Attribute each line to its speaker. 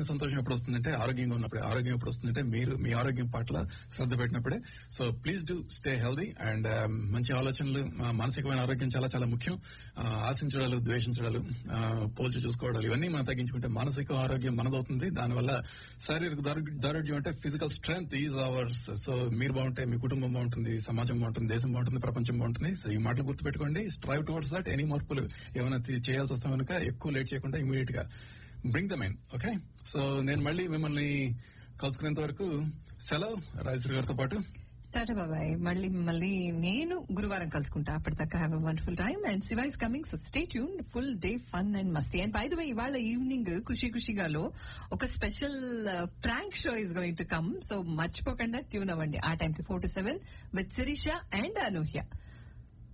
Speaker 1: సంతోషం ఎప్పుడు వస్తుందంటే ఆరోగ్యంగా ఉన్నప్పుడే ఆరోగ్యం ఎప్పుడు వస్తుందంటే మీరు మీ ఆరోగ్యం పట్ల శ్రద్ధ పెట్టినప్పుడే so please do stay healthy and మంచి ఆలోచనలు ఆ, మానసికమైన ఆరోగ్యం చాలా చాలా ముఖ్యం ఆ, ఆశించడాలు ద్వేషించడాలు ఆ, పోల్చి చూసుకోవడాలు ఇవన్నీ మనం తగ్గించుకుంటే మానసిక ఆరోగ్యం మనదవుతుంది దానివల్ల శారీరక దారు- దారుఢ్యం అంటే physical strength is ours so మీరు బాగుంటే మీ కుటుంబం బాగుంటుంది సమాజం బాగుంటుంది దేశం బాగుంటుంది ప్రపంచం బాగుంటుంది సో ఈ మాటలు గుర్తుపెట్టుకోండి స్ట్రైవ్ టువర్డ్స్ దట్ ఎనీ మార్పులు ఏమైనా తీ- చేయాల్సి వస్తే కనుక ఎక్కువ లేట్ చేయకుండా ఇమీడియట్ గా bring the main okay so నేను మళ్ళీ మిమ్మల్ని కలుసుకునేంత వరకు సెలవు రాజశ్రీ గారితో పాటు
Speaker 2: టాటా బాబాయ్ మళ్ళీ మళ్ళీ నేను గురువారం కలుసుకుంటా అప్పటిదాకా have a wonderful time and Shiva is coming so stay tune full day fun and masti and by the way ఇవాళ ఈవినింగ్ ఖుషి ఖుషిగాలో ఒక special prank show is going to come so మర్చిపోకుండా ట్యూన్ అవ్వండి ఆ టైంకి four to seven with Sireesha and Anuhya